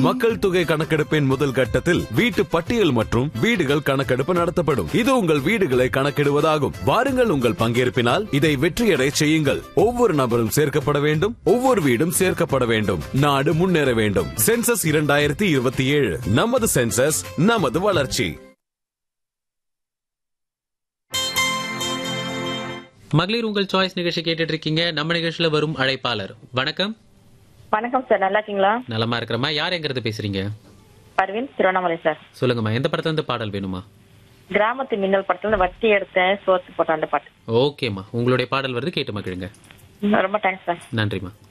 மக்கள் தொகை கணக்கெடுப்பின் முதல் கட்டத்தில் வீட்டு பட்டியல் மற்றும் வீடுகள் கணக்கெடுப்பு நடத்தப்படும் இது உங்கள் வீடுகளை கணக்கிடுவதாகும் வாருங்கள் உங்கள் பங்கேற்பினால் இதை வெற்றியடை செய்யுங்கள் ஒவ்வொரு நபரும் சேர்க்கப்பட வேண்டும் ஒவ்வொரு வீடும் சேர்க்கப்பட வேண்டும் நாடு முன்னேற வேண்டும் சென்சஸ் இரண்டாயிரத்தி இருபத்தி ஏழு நமது சென்சஸ் நமது வளர்ச்சி மகளிர் உங்கள் சாய்ஸ் நிகழ்ச்சி கேட்டுட்டு இருக்கீங்க நம்ம நிகழ்ச்சியில வரும் அழைப்பாளர் வணக்கம் வணக்கம் சார் நல்லா இருக்கீங்களா நலமா இருக்கிறமா யார் எங்கிறது பேசுறீங்க பர்வீன் திருவண்ணாமலை சார் சொல்லுங்கம்மா எந்த படத்துல இருந்து பாடல் வேணுமா கிராமத்து மின்னல் படத்துல வட்டி எடுத்தேன் சோத்து போட்ட அந்த பாட்டு ஓகேம்மா உங்களுடைய பாடல் வருது கேட்டு மகிழுங்க ரொம்ப தேங்க்ஸ் சார் நன்றிம்மா